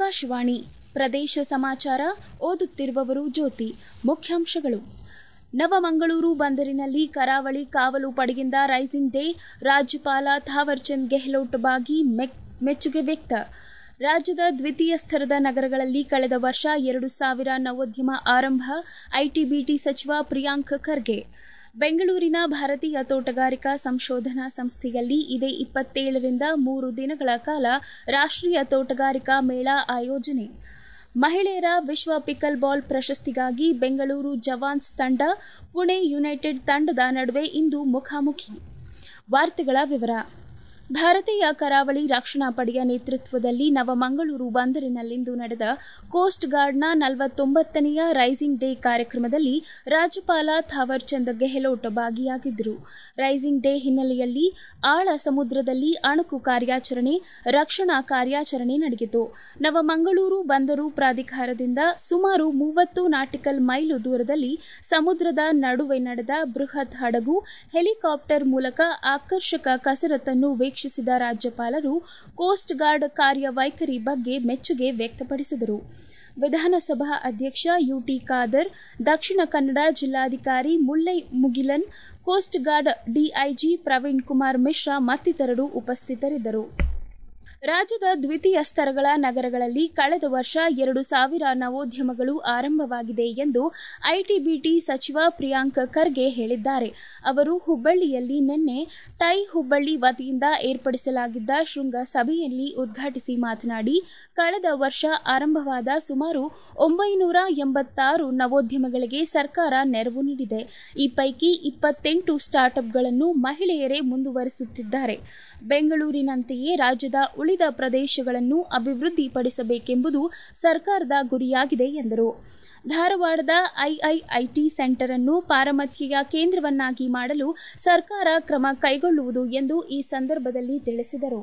ಆಕಾಶವಾಣಿ ಪ್ರದೇಶ ಸಮಾಚಾರ ಓದುತ್ತಿರುವವರು ಜ್ಯೋತಿ ಮುಖ್ಯಾಂಶಗಳು ನವಮಂಗಳೂರು ಬಂದರಿನಲ್ಲಿ ಕರಾವಳಿ ಕಾವಲು ಪಡೆಯಿಂದ ರೈಸಿಂಗ್ ಡೇ ರಾಜ್ಯಪಾಲ ಥಾವರ್ಚಂದ್ ಗೆಹ್ಲೋಟ್ ಬಾಗಿ ಮೆಚ್ಚುಗೆ ವ್ಯಕ್ತ ರಾಜ್ಯದ ದ್ವಿತೀಯ ಸ್ತರದ ನಗರಗಳಲ್ಲಿ ಕಳೆದ ವರ್ಷ ಎರಡು ಸಾವಿರ ನವೋದ್ಯಮ ಆರಂಭ ಐಟಿಬಿಟಿ ಸಚಿವ ಪ್ರಿಯಾಂಕ್ ಖರ್ಗೆ ಬೆಂಗಳೂರಿನ ಭಾರತೀಯ ತೋಟಗಾರಿಕಾ ಸಂಶೋಧನಾ ಸಂಸ್ಥೆಯಲ್ಲಿ ಇದೇ ಇಪ್ಪತ್ತೇಳರಿಂದ ಮೂರು ದಿನಗಳ ಕಾಲ ರಾಷ್ಟ್ರೀಯ ತೋಟಗಾರಿಕಾ ಮೇಳ ಆಯೋಜನೆ ಮಹಿಳೆಯರ ವಿಶ್ವ ಪಿಕಲ್ ಬಾಲ್ ಪ್ರಶಸ್ತಿಗಾಗಿ ಬೆಂಗಳೂರು ಜವಾನ್ಸ್ ತಂಡ ಪುಣೆ ಯುನೈಟೆಡ್ ತಂಡದ ನಡುವೆ ಇಂದು ಮುಖಾಮುಖಿ ವಾರ್ತೆಗಳ ವಿವರ ಭಾರತೀಯ ಕರಾವಳಿ ರಕ್ಷಣಾ ಪಡೆಯ ನೇತೃತ್ವದಲ್ಲಿ ನವಮಂಗಳೂರು ಬಂದರಿನಲ್ಲಿಂದು ನಡೆದ ಕೋಸ್ಟ್ ಗಾರ್ಡ್ನ ನಲವತ್ತೊಂಬತ್ತನೆಯ ರೈಸಿಂಗ್ ಡೇ ಕಾರ್ಯಕ್ರಮದಲ್ಲಿ ರಾಜ್ಯಪಾಲ ಥಾವರ್ಚಂದ್ ಗೆಹ್ಲೋಟ್ ಭಾಗಿಯಾಗಿದ್ದರು ರೈಸಿಂಗ್ ಡೇ ಹಿನ್ನೆಲೆಯಲ್ಲಿ ಆಳ ಸಮುದ್ರದಲ್ಲಿ ಅಣುಕು ಕಾರ್ಯಾಚರಣೆ ರಕ್ಷಣಾ ಕಾರ್ಯಾಚರಣೆ ನಡೆಯಿತು ನವಮಂಗಳೂರು ಬಂದರು ಪ್ರಾಧಿಕಾರದಿಂದ ಸುಮಾರು ಮೂವತ್ತು ನಾಟಿಕಲ್ ಮೈಲು ದೂರದಲ್ಲಿ ಸಮುದ್ರದ ನಡುವೆ ನಡೆದ ಬೃಹತ್ ಹಡಗು ಹೆಲಿಕಾಪ್ಟರ್ ಮೂಲಕ ಆಕರ್ಷಕ ಕಸರತ್ತನ್ನು ವೀಕ್ಷಿಸಿದ ರಾಜ್ಯಪಾಲರು ಕೋಸ್ಟ್ ಗಾರ್ಡ್ ಕಾರ್ಯವೈಖರಿ ಬಗ್ಗೆ ಮೆಚ್ಚುಗೆ ವ್ಯಕ್ತಪಡಿಸಿದರು ವಿಧಾನಸಭಾ ಅಧ್ಯಕ್ಷ ಯುಟಿ ಖಾದರ್ ದಕ್ಷಿಣ ಕನ್ನಡ ಜಿಲ್ಲಾಧಿಕಾರಿ Mullai Mugilan coast guard DIG Praveen Kumar Mishra ಮತ್ತಿತರರು ಉಪಸ್ಥಿತರಿದ್ದರು ರಾಜ್ಯದ ದ್ವಿತೀಯ ಸ್ತರಗಳ ನಗರಗಳಲ್ಲಿ ಕಳೆದ ವರ್ಷ ಎರಡು ಸಾವಿರ ನವೋದ್ಯಮಗಳು ಆರಂಭವಾಗಿದೆ ಎಂದು ಐಟಿಬಿಟಿ ಸಚಿವ ಪ್ರಿಯಾಂಕ್ ಖರ್ಗೆ ಹೇಳಿದ್ದಾರೆ ಅವರು ಹುಬ್ಬಳ್ಳಿಯಲ್ಲಿ ನಿನ್ನೆ ಟೈ ಹುಬ್ಬಳ್ಳಿ ವತಿಯಿಂದ ಏರ್ಪಡಿಸಲಾಗಿದ್ದ ಶೃಂಗ ಸಭೆಯಲ್ಲಿ ಉದ್ಘಾಟಿಸಿ ಮಾತನಾಡಿ ಕಳೆದ ವರ್ಷ ಆರಂಭವಾದ ಸುಮಾರು ಒಂಬೈನೂರ ಎಂಬತ್ತಾರು ನವೋದ್ಯಮಗಳಿಗೆ ಸರ್ಕಾರ ನೆರವು ನೀಡಿದೆ ಈ ಪೈಕಿ ಇಪ್ಪತ್ತೆಂಟು ಸ್ಟಾರ್ಟ್ಅಪ್ಗಳನ್ನು ಮಹಿಳೆಯರೇ ಮುಂದುವರಿಸುತ್ತಿದ್ದಾರೆ ಬೆಂಗಳೂರಿನಂತೆಯೇ ರಾಜ್ಯದ ಉಳಿದ ಪ್ರದೇಶಗಳನ್ನು ಅಭಿವೃದ್ಧಿಪಡಿಸಬೇಕೆಂಬುದು ಸರ್ಕಾರದ ಗುರಿಯಾಗಿದೆ ಎಂದರು ಧಾರವಾಡದ ಐಐಐಟಿ ಸೆಂಟರ್ ಅನ್ನು ಪಾರಮತ್ಯೆಯ ಕೇಂದ್ರವನ್ನಾಗಿ ಮಾಡಲು ಸರ್ಕಾರ ಕ್ರಮ ಕೈಗೊಳ್ಳುವುದು ಎಂದು ಈ ಸಂದರ್ಭದಲ್ಲಿ ತಿಳಿಸಿದರು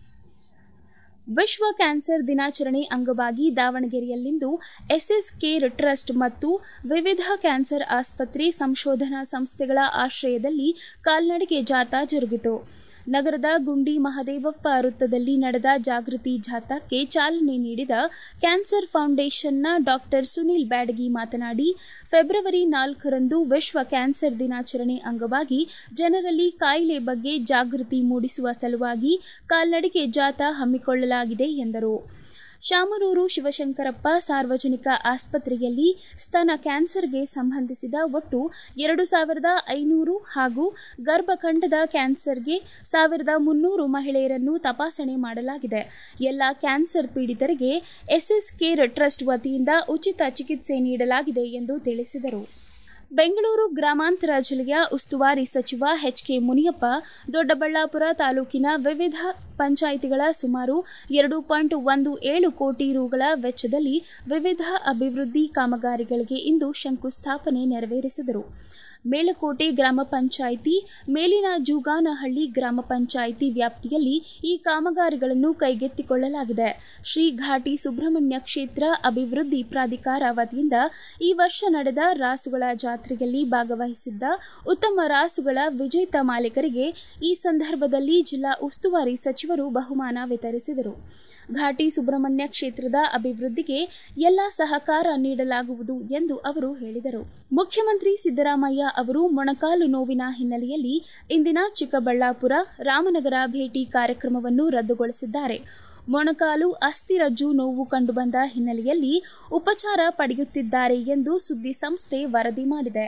ವಿಶ್ವ ಕ್ಯಾನ್ಸರ್ ದಿನಾಚರಣೆ ಅಂಗವಾಗಿ ದಾವಣಗೆರೆಯಲ್ಲಿಂದು ಎಸ್ಎಸ್ ಕೇರ್ ಟ್ರಸ್ಟ್ ಮತ್ತು ವಿವಿಧ ಕ್ಯಾನ್ಸರ್ ಆಸ್ಪತ್ರೆ ಸಂಶೋಧನಾ ಸಂಸ್ಥೆಗಳ ಆಶ್ರಯದಲ್ಲಿ ಕಾಲ್ನಡಿಗೆ ಜಾಥಾ ಜರುಗಿತು ನಗರದ ಗುಂಡಿ ಮಹದೇವಪ್ಪ ವೃತ್ತದಲ್ಲಿ ನಡೆದ ಜಾಗೃತಿ ಜಾಥಾಕ್ಕೆ ಚಾಲನೆ ನೀಡಿದ ಕ್ಯಾನ್ಸರ್ ಫೌಂಡೇಶನ್ನ ಡಾಕ್ಟರ್ ಸುನಿಲ್ ಬ್ಯಾಡಗಿ ಮಾತನಾಡಿ ಫೆಬ್ರವರಿ ನಾಲ್ಕರಂದು ವಿಶ್ವ ಕ್ಯಾನ್ಸರ್ ದಿನಾಚರಣೆ ಅಂಗವಾಗಿ ಜನರಲ್ಲಿ ಕಾಯಿಲೆ ಬಗ್ಗೆ ಜಾಗೃತಿ ಮೂಡಿಸುವ ಸಲುವಾಗಿ ಕಾಲ್ನಡಿಗೆ ಜಾಥಾ ಹಮ್ಮಿಕೊಳ್ಳಲಾಗಿದೆ ಎಂದರು ಶಾಮನೂರು ಶಿವಶಂಕರಪ್ಪ ಸಾರ್ವಜನಿಕ ಆಸ್ಪತ್ರೆಯಲ್ಲಿ ಸ್ತನ ಕ್ಯಾನ್ಸರ್ಗೆ ಸಂಬಂಧಿಸಿದ ಒಟ್ಟು ಎರಡು ಸಾವಿರದ ಐನೂರು ಹಾಗೂ ಗರ್ಭಖಂಡದ ಕ್ಯಾನ್ಸರ್ಗೆ ಸಾವಿರದ ಮುನ್ನೂರು ಮಹಿಳೆಯರನ್ನು ತಪಾಸಣೆ ಮಾಡಲಾಗಿದೆ ಎಲ್ಲ ಕ್ಯಾನ್ಸರ್ ಪೀಡಿತರಿಗೆ ಎಸ್ಎಸ್ ಕೇರ್ ಟ್ರಸ್ಟ್ ವತಿಯಿಂದ ಉಚಿತ ಚಿಕಿತ್ಸೆ ನೀಡಲಾಗಿದೆ ಎಂದು ತಿಳಿಸಿದರು ಬೆಂಗಳೂರು ಗ್ರಾಮಾಂತರ ಜಿಲ್ಲೆಯ ಉಸ್ತುವಾರಿ ಸಚಿವ ಎಚ್ಕೆ ಮುನಿಯಪ್ಪ ದೊಡ್ಡಬಳ್ಳಾಪುರ ತಾಲೂಕಿನ ವಿವಿಧ ಪಂಚಾಯಿತಿಗಳ ಸುಮಾರು ಎರಡು ಪಾಯಿಂಟ್ ಒಂದು ಏಳು ಕೋಟಿ ರುಗಳ ವೆಚ್ಚದಲ್ಲಿ ವಿವಿಧ ಅಭಿವೃದ್ಧಿ ಕಾಮಗಾರಿಗಳಿಗೆ ಇಂದು ಶಂಕುಸ್ಥಾಪನೆ ನೆರವೇರಿಸಿದರು ಮೇಲಕೋಟೆ ಗ್ರಾಮ ಪಂಚಾಯಿತಿ ಮೇಲಿನ ಜೂಗಾನಹಳ್ಳಿ ಗ್ರಾಮ ಪಂಚಾಯಿತಿ ವ್ಯಾಪ್ತಿಯಲ್ಲಿ ಈ ಕಾಮಗಾರಿಗಳನ್ನು ಕೈಗೆತ್ತಿಕೊಳ್ಳಲಾಗಿದೆ ಶ್ರೀ ಘಾಟಿ ಸುಬ್ರಹ್ಮಣ್ಯ ಕ್ಷೇತ್ರ ಅಭಿವೃದ್ಧಿ ಪ್ರಾಧಿಕಾರ ವತಿಯಿಂದ ಈ ವರ್ಷ ನಡೆದ ರಾಸುಗಳ ಜಾತ್ರೆಯಲ್ಲಿ ಭಾಗವಹಿಸಿದ್ದ ಉತ್ತಮ ರಾಸುಗಳ ವಿಜೇತ ಮಾಲೀಕರಿಗೆ ಈ ಸಂದರ್ಭದಲ್ಲಿ ಜಿಲ್ಲಾ ಉಸ್ತುವಾರಿ ಸಚಿವರು ಬಹುಮಾನ ವಿತರಿಸಿದರು ಘಾಟಿ ಸುಬ್ರಹ್ಮಣ್ಯ ಕ್ಷೇತ್ರದ ಅಭಿವೃದ್ಧಿಗೆ ಎಲ್ಲ ಸಹಕಾರ ನೀಡಲಾಗುವುದು ಎಂದು ಅವರು ಹೇಳಿದರು ಮುಖ್ಯಮಂತ್ರಿ ಸಿದ್ದರಾಮಯ್ಯ ಅವರು ಮೊಣಕಾಲು ನೋವಿನ ಹಿನ್ನೆಲೆಯಲ್ಲಿ ಇಂದಿನ ಚಿಕ್ಕಬಳ್ಳಾಪುರ ರಾಮನಗರ ಭೇಟಿ ಕಾರ್ಯಕ್ರಮವನ್ನು ರದ್ದುಗೊಳಿಸಿದ್ದಾರೆ ಮೊಣಕಾಲು ಅಸ್ಥಿರಜ್ಜು ನೋವು ಕಂಡುಬಂದ ಹಿನ್ನೆಲೆಯಲ್ಲಿ ಉಪಚಾರ ಪಡೆಯುತ್ತಿದ್ದಾರೆ ಎಂದು ಸುದ್ದಿ ಸಂಸ್ಥೆ ವರದಿ ಮಾಡಿದೆ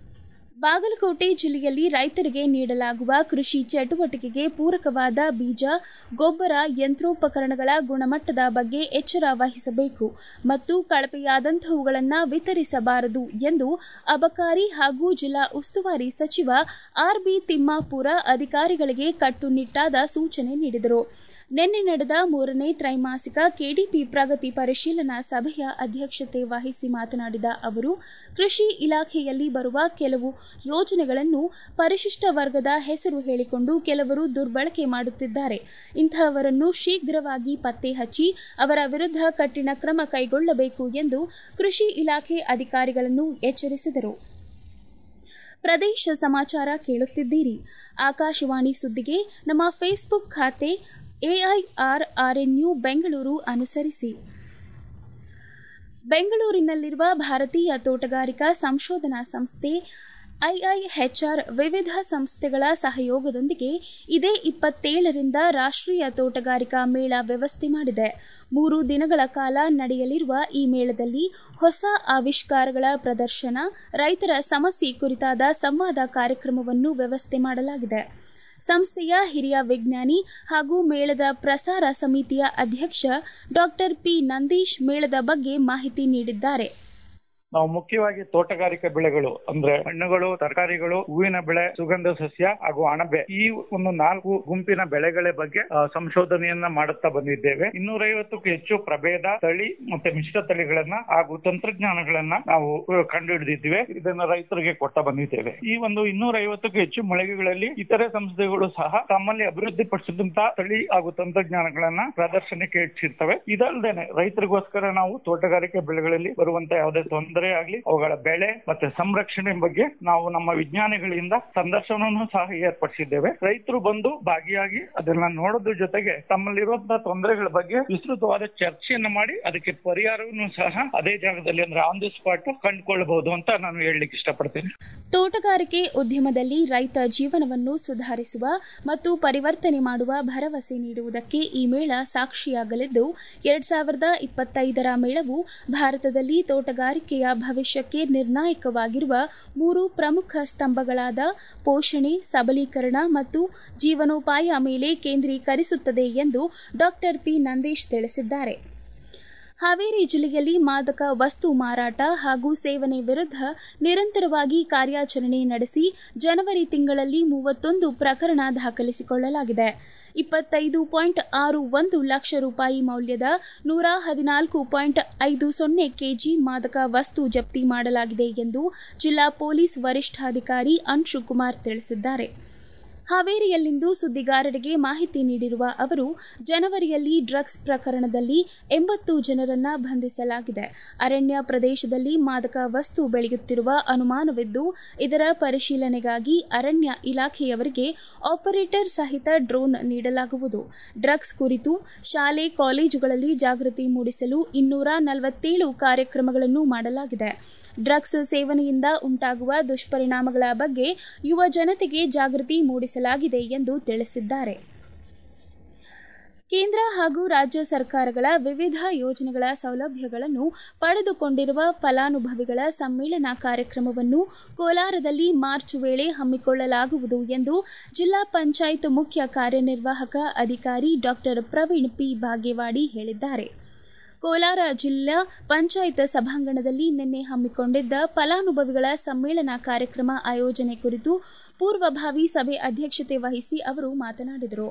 ಬಾಗಲಕೋಟೆ ಜಿಲ್ಲೆಯಲ್ಲಿ ರೈತರಿಗೆ ನೀಡಲಾಗುವ ಕೃಷಿ ಚಟುವಟಿಕೆಗೆ ಪೂರಕವಾದ ಬೀಜ ಗೊಬ್ಬರ ಯಂತ್ರೋಪಕರಣಗಳ ಗುಣಮಟ್ಟದ ಬಗ್ಗೆ ಎಚ್ಚರ ವಹಿಸಬೇಕು ಮತ್ತು ಕಳಪೆಯಾದಂತಹವುಗಳನ್ನು ವಿತರಿಸಬಾರದು ಎಂದು ಅಬಕಾರಿ ಹಾಗೂ ಜಿಲ್ಲಾ ಉಸ್ತುವಾರಿ ಸಚಿವ ಆರ್ಬಿ ತಿಮ್ಮಾಪುರ ಅಧಿಕಾರಿಗಳಿಗೆ ಕಟ್ಟುನಿಟ್ಟಾದ ಸೂಚನೆ ನೀಡಿದರು ನಿನ್ನೆ ನಡೆದ ಮೂರನೇ ತ್ರೈಮಾಸಿಕ ಕೆಡಿಪಿ ಪ್ರಗತಿ ಪರಿಶೀಲನಾ ಸಭೆಯ ಅಧ್ಯಕ್ಷತೆ ವಹಿಸಿ ಮಾತನಾಡಿದ ಅವರು ಕೃಷಿ ಇಲಾಖೆಯಲ್ಲಿ ಬರುವ ಕೆಲವು ಯೋಜನೆಗಳನ್ನು ಪರಿಶಿಷ್ಟ ವರ್ಗದ ಹೆಸರು ಹೇಳಿಕೊಂಡು ಕೆಲವರು ದುರ್ಬಳಕೆ ಮಾಡುತ್ತಿದ್ದಾರೆ ಇಂತಹವರನ್ನು ಶೀಘ್ರವಾಗಿ ಪತ್ತೆ ಹಚ್ಚಿ ಅವರ ವಿರುದ್ಧ ಕಠಿಣ ಕ್ರಮ ಕೈಗೊಳ್ಳಬೇಕು ಎಂದು ಕೃಷಿ ಇಲಾಖೆ ಅಧಿಕಾರಿಗಳನ್ನು ಎಚ್ಚರಿಸಿದರು ಪ್ರದೇಶ ಸಮಾಚಾರ ಕೇಳುತ್ತಿದ್ದೀರಿ ಆಕಾಶವಾಣಿ ಸುದ್ದಿಗೆ ನಮ್ಮ ಫೇಸ್ಬುಕ್ ಖಾತೆ ಎಐಆರ್ ಆರ್ಎನ್ಯು ಬೆಂಗಳೂರು ಅನುಸರಿಸಿ ಬೆಂಗಳೂರಿನಲ್ಲಿರುವ ಭಾರತೀಯ ತೋಟಗಾರಿಕಾ ಸಂಶೋಧನಾ ಸಂಸ್ಥೆ ಐಐಎಚ್ಆರ್ ವಿವಿಧ ಸಂಸ್ಥೆಗಳ ಸಹಯೋಗದೊಂದಿಗೆ ಇದೇ ಇಪ್ಪತ್ತೇಳರಿಂದ ರಾಷ್ಟ್ರೀಯ ತೋಟಗಾರಿಕಾ ಮೇಳ ವ್ಯವಸ್ಥೆ ಮಾಡಿದೆ ಮೂರು ದಿನಗಳ ಕಾಲ ನಡೆಯಲಿರುವ ಈ ಮೇಳದಲ್ಲಿ ಹೊಸ ಆವಿಷ್ಕಾರಗಳ ಪ್ರದರ್ಶನ ರೈತರ ಸಮಸ್ಯೆ ಕುರಿತಾದ ಸಂವಾದ ಕಾರ್ಯಕ್ರಮವನ್ನು ವ್ಯವಸ್ಥೆ ಮಾಡಲಾಗಿದೆ ಸಂಸ್ಥೆಯ ಹಿರಿಯ ವಿಜ್ಞಾನಿ ಹಾಗೂ ಮೇಳದ ಪ್ರಸಾರ ಸಮಿತಿಯ ಅಧ್ಯಕ್ಷ ಡಾಕ್ಟರ್ ಪಿ ನಂದೀಶ್ ಮೇಳದ ಬಗ್ಗೆ ಮಾಹಿತಿ ನೀಡಿದ್ದಾರೆ ನಾವು ಮುಖ್ಯವಾಗಿ ತೋಟಗಾರಿಕೆ ಬೆಳೆಗಳು ಅಂದ್ರೆ ಹಣ್ಣುಗಳು ತರಕಾರಿಗಳು ಹೂವಿನ ಬೆಳೆ ಸುಗಂಧ ಸಸ್ಯ ಹಾಗೂ ಅಣಬೆ ಈ ಒಂದು ನಾಲ್ಕು ಗುಂಪಿನ ಬೆಳೆಗಳ ಬಗ್ಗೆ ಸಂಶೋಧನೆಯನ್ನ ಮಾಡುತ್ತಾ ಬಂದಿದ್ದೇವೆ ಇನ್ನೂರೈವತ್ತಕ್ಕೂ ಹೆಚ್ಚು ಪ್ರಭೇದ ತಳಿ ಮತ್ತೆ ಮಿಶ್ರ ತಳಿಗಳನ್ನ ಹಾಗೂ ತಂತ್ರಜ್ಞಾನಗಳನ್ನ ನಾವು ಕಂಡು ಹಿಡಿದಿದ್ದೇವೆ ಇದನ್ನ ರೈತರಿಗೆ ಕೊಟ್ಟ ಬಂದಿದ್ದೇವೆ ಈ ಒಂದು ಇನ್ನೂರೈವತ್ತಕ್ಕೂ ಹೆಚ್ಚು ಮಳಿಗೆಗಳಲ್ಲಿ ಇತರೆ ಸಂಸ್ಥೆಗಳು ಸಹ ತಮ್ಮಲ್ಲಿ ಅಭಿವೃದ್ಧಿಪಡಿಸಿದಂತಹ ತಳಿ ಹಾಗೂ ತಂತ್ರಜ್ಞಾನಗಳನ್ನ ಪ್ರದರ್ಶನಕ್ಕೆ ಇಟ್ಟಿರ್ತವೆ ಇದಲ್ಲದೆ ರೈತರಿಗೋಸ್ಕರ ನಾವು ತೋಟಗಾರಿಕೆ ಬೆಳೆಗಳಲ್ಲಿ ಬರುವಂತ ಯಾವುದೇ ತೊಂದರೆ ಆಗ್ಲಿ ಅವುಗಳ ಬೆಳೆ ಮತ್ತೆ ಸಂರಕ್ಷಣೆ ಬಗ್ಗೆ ನಾವು ನಮ್ಮ ವಿಜ್ಞಾನಿಗಳಿಂದ ಸಂದರ್ಶನವನ್ನು ಸಹ ಏರ್ಪಡಿಸಿದ್ದೇವೆ ರೈತರು ಬಂದು ಭಾಗಿಯಾಗಿ ಅದನ್ನ ನೋಡೋದ್ರ ಜೊತೆಗೆ ತಮ್ಮಲ್ಲಿರುವಂತಹ ತೊಂದರೆಗಳ ಬಗ್ಗೆ ವಿಸ್ತೃತವಾದ ಚರ್ಚೆಯನ್ನು ಮಾಡಿ ಅದಕ್ಕೆ ಪರಿಹಾರವನ್ನು ಸಹ ಅದೇ ಜಾಗದಲ್ಲಿ ಅಂದ್ರೆ ಆನ್ ದಿ ಸ್ಪಾಟ್ ಕಂಡುಕೊಳ್ಳಬಹುದು ಅಂತ ನಾನು ಹೇಳಲಿಕ್ಕೆ ಇಷ್ಟಪಡ್ತೀನಿ ತೋಟಗಾರಿಕೆ ಉದ್ಯಮದಲ್ಲಿ ರೈತ ಜೀವನವನ್ನು ಸುಧಾರಿಸುವ ಮತ್ತು ಪರಿವರ್ತನೆ ಮಾಡುವ ಭರವಸೆ ನೀಡುವುದಕ್ಕೆ ಈ ಮೇಳ ಸಾಕ್ಷಿಯಾಗಲಿದ್ದು ಎರಡ್ ಸಾವಿರದ ಇಪ್ಪತ್ತೈದರ ಮೇಳವು ಭಾರತದಲ್ಲಿ ತೋಟಗಾರಿಕೆಯ ಭವಿಷ್ಯಕ್ಕೆ ನಿರ್ಣಾಯಕವಾಗಿರುವ ಮೂರು ಪ್ರಮುಖ ಸ್ತಂಭಗಳಾದ ಪೋಷಣೆ ಸಬಲೀಕರಣ ಮತ್ತು ಜೀವನೋಪಾಯ ಮೇಲೆ ಕೇಂದ್ರೀಕರಿಸುತ್ತದೆ ಎಂದು ಡಾಕ್ಟರ್ ಪಿ ನಂದೀಶ್ ತಿಳಿಸಿದ್ದಾರೆ ಹಾವೇರಿ ಜಿಲ್ಲೆಯಲ್ಲಿ ಮಾದಕ ವಸ್ತು ಮಾರಾಟ ಹಾಗೂ ಸೇವನೆ ವಿರುದ್ಧ ನಿರಂತರವಾಗಿ ಕಾರ್ಯಾಚರಣೆ ನಡೆಸಿ ಜನವರಿ ತಿಂಗಳಲ್ಲಿ ಮೂವತ್ತೊಂದು ಪ್ರಕರಣ ದಾಖಲಿಸಿಕೊಳ್ಳಲಾಗಿದೆ ಇಪ್ಪತ್ತೈದು ಪಾಯಿಂಟ್ ಆರು ಒಂದು ಲಕ್ಷ ರೂಪಾಯಿ ಮೌಲ್ಯದ ನೂರ ಹದಿನಾಲ್ಕು ಪಾಯಿಂಟ್ ಐದು ಸೊನ್ನೆ ಕೆಜಿ ಮಾದಕ ವಸ್ತು ಜಪ್ತಿ ಮಾಡಲಾಗಿದೆ ಎಂದು ಜಿಲ್ಲಾ ಪೊಲೀಸ್ ವರಿಷ್ಠಾಧಿಕಾರಿ ಅನ್ಶು ಕುಮಾರ್ ತಿಳಿಸಿದ್ದಾರೆ ಹಾವೇರಿಯಲ್ಲಿಂದು ಸುದ್ದಿಗಾರರಿಗೆ ಮಾಹಿತಿ ನೀಡಿರುವ ಅವರು ಜನವರಿಯಲ್ಲಿ ಡ್ರಗ್ಸ್ ಪ್ರಕರಣದಲ್ಲಿ ಎಂಬತ್ತು ಜನರನ್ನ ಬಂಧಿಸಲಾಗಿದೆ ಅರಣ್ಯ ಪ್ರದೇಶದಲ್ಲಿ ಮಾದಕ ವಸ್ತು ಬೆಳೆಯುತ್ತಿರುವ ಅನುಮಾನವಿದ್ದು ಇದರ ಪರಿಶೀಲನೆಗಾಗಿ ಅರಣ್ಯ ಇಲಾಖೆಯವರಿಗೆ ಆಪರೇಟರ್ ಸಹಿತ ಡ್ರೋನ್ ನೀಡಲಾಗುವುದು ಡ್ರಗ್ಸ್ ಕುರಿತು ಶಾಲೆ ಕಾಲೇಜುಗಳಲ್ಲಿ ಜಾಗೃತಿ ಮೂಡಿಸಲು ಇನ್ನೂರ ನಲವತ್ತೇಳು ಕಾರ್ಯಕ್ರಮಗಳನ್ನು ಮಾಡಲಾಗಿದೆ ಡ್ರಗ್ಸ್ ಸೇವನೆಯಿಂದ ಉಂಟಾಗುವ ದುಷ್ಪರಿಣಾಮಗಳ ಬಗ್ಗೆ ಯುವ ಜನತೆಗೆ ಜಾಗೃತಿ ಮೂಡಿಸಲಾಗಿದೆ ಎಂದು ತಿಳಿಸಿದ್ದಾರೆ ಕೇಂದ್ರ ಹಾಗೂ ರಾಜ್ಯ ಸರ್ಕಾರಗಳ ವಿವಿಧ ಯೋಜನೆಗಳ ಸೌಲಭ್ಯಗಳನ್ನು ಪಡೆದುಕೊಂಡಿರುವ ಫಲಾನುಭವಿಗಳ ಸಮ್ಮೇಳನ ಕಾರ್ಯಕ್ರಮವನ್ನು ಕೋಲಾರದಲ್ಲಿ ಮಾರ್ಚ್ ವೇಳೆ ಹಮ್ಮಿಕೊಳ್ಳಲಾಗುವುದು ಎಂದು ಜಿಲ್ಲಾ ಪಂಚಾಯತ್ ಮುಖ್ಯ ಕಾರ್ಯನಿರ್ವಾಹಕ ಅಧಿಕಾರಿ ಡಾಕ್ಟರ್ ಪ್ರವೀಣ್ ಪಿ ಭಾಗೇವಾಡಿ ಹೇಳಿದ್ದಾರೆ ಕೋಲಾರ ಜಿಲ್ಲಾ ಪಂಚಾಯತ್ ಸಭಾಂಗಣದಲ್ಲಿ ನಿನ್ನೆ ಹಮ್ಮಿಕೊಂಡಿದ್ದ ಫಲಾನುಭವಿಗಳ ಸಮ್ಮೇಳನ ಕಾರ್ಯಕ್ರಮ ಆಯೋಜನೆ ಕುರಿತು ಪೂರ್ವಭಾವಿ ಸಭೆ ಅಧ್ಯಕ್ಷತೆ ವಹಿಸಿ ಅವರು ಮಾತನಾಡಿದರು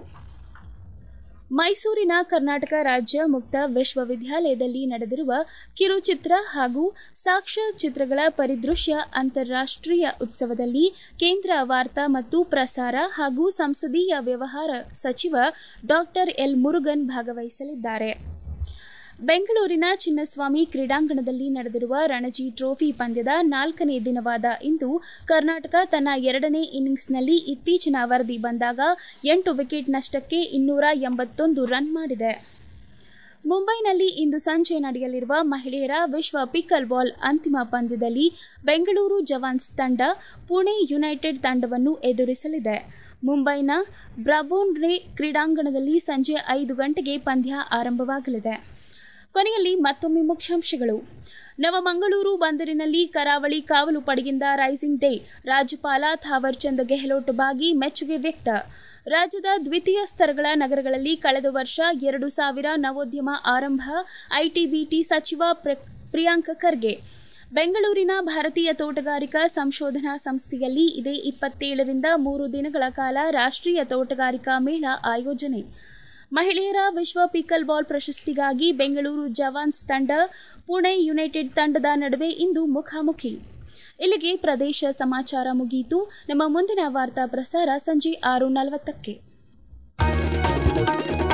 ಮೈಸೂರಿನ ಕರ್ನಾಟಕ ರಾಜ್ಯ ಮುಕ್ತ ವಿಶ್ವವಿದ್ಯಾಲಯದಲ್ಲಿ ನಡೆದಿರುವ ಕಿರುಚಿತ್ರ ಹಾಗೂ ಸಾಕ್ಷ್ಯ ಚಿತ್ರಗಳ ಪರಿದೃಶ್ಯ ಅಂತಾರಾಷ್ಟ್ರೀಯ ಉತ್ಸವದಲ್ಲಿ ಕೇಂದ್ರ ವಾರ್ತಾ ಮತ್ತು ಪ್ರಸಾರ ಹಾಗೂ ಸಂಸದೀಯ ವ್ಯವಹಾರ ಸಚಿವ ಡಾಕ್ಟರ್ ಎಲ್ ಮುರುಗನ್ ಭಾಗವಹಿಸಲಿದ್ದಾರೆ ಬೆಂಗಳೂರಿನ ಚಿನ್ನಸ್ವಾಮಿ ಕ್ರೀಡಾಂಗಣದಲ್ಲಿ ನಡೆದಿರುವ ರಣಜಿ ಟ್ರೋಫಿ ಪಂದ್ಯದ ನಾಲ್ಕನೇ ದಿನವಾದ ಇಂದು ಕರ್ನಾಟಕ ತನ್ನ ಎರಡನೇ ಇನ್ನಿಂಗ್ಸ್ನಲ್ಲಿ ಇತ್ತೀಚಿನ ವರದಿ ಬಂದಾಗ ಎಂಟು ವಿಕೆಟ್ ನಷ್ಟಕ್ಕೆ ಇನ್ನೂರ ಎಂಬತ್ತೊಂದು ರನ್ ಮಾಡಿದೆ ಮುಂಬೈನಲ್ಲಿ ಇಂದು ಸಂಜೆ ನಡೆಯಲಿರುವ ಮಹಿಳೆಯರ ವಿಶ್ವ ಪಿಕ್ಕಲ್ ಬಾಲ್ ಅಂತಿಮ ಪಂದ್ಯದಲ್ಲಿ ಬೆಂಗಳೂರು ಜವಾನ್ಸ್ ತಂಡ ಪುಣೆ ಯುನೈಟೆಡ್ ತಂಡವನ್ನು ಎದುರಿಸಲಿದೆ ಮುಂಬೈನ ಬ್ರಾಬೋನ್ರೆ ಕ್ರೀಡಾಂಗಣದಲ್ಲಿ ಸಂಜೆ ಐದು ಗಂಟೆಗೆ ಪಂದ್ಯ ಆರಂಭವಾಗಲಿದೆ ಕೊನೆಯಲ್ಲಿ ಮತ್ತೊಮ್ಮೆ ಮುಖ್ಯಾಂಶಗಳು ನವಮಂಗಳೂರು ಬಂದರಿನಲ್ಲಿ ಕರಾವಳಿ ಕಾವಲು ಪಡೆಯಿಂದ ರೈಸಿಂಗ್ ಡೇ ರಾಜ್ಯಪಾಲ ಥಾವರ್ ಚಂದ್ ಗೆಹ್ಲೋಟ್ ಬಾಗಿ ಮೆಚ್ಚುಗೆ ವ್ಯಕ್ತ ರಾಜ್ಯದ ದ್ವಿತೀಯ ಸ್ತರಗಳ ನಗರಗಳಲ್ಲಿ ಕಳೆದ ವರ್ಷ ಎರಡು ಸಾವಿರ ನವೋದ್ಯಮ ಆರಂಭ ಐಟಿಬಿಟಿ ಸಚಿವ ಪ್ರಿಯಾಂಕ್ ಖರ್ಗೆ ಬೆಂಗಳೂರಿನ ಭಾರತೀಯ ತೋಟಗಾರಿಕಾ ಸಂಶೋಧನಾ ಸಂಸ್ಥೆಯಲ್ಲಿ ಇದೇ ಇಪ್ಪತ್ತೇಳರಿಂದ ಮೂರು ದಿನಗಳ ಕಾಲ ರಾಷ್ಟ್ರೀಯ ತೋಟಗಾರಿಕಾ ಮೇಳ ಆಯೋಜನೆ ಮಹಿಳೆಯರ ವಿಶ್ವ ಪಿಕಲ್ ಬಾಲ್ ಪ್ರಶಸ್ತಿಗಾಗಿ ಬೆಂಗಳೂರು ಜವಾನ್ಸ್ ತಂಡ ಪುಣೆ ಯುನೈಟೆಡ್ ತಂಡದ ನಡುವೆ ಇಂದು ಮುಖಾಮುಖಿ ಇಲ್ಲಿಗೆ ಪ್ರದೇಶ ಸಮಾಚಾರ ಮುಗಿಯಿತು ನಮ್ಮ ಮುಂದಿನ ವಾರ್ತಾ ಪ್ರಸಾರ ಸಂಜೆ ಆರು ನಲವತ್ತಕ್ಕೆ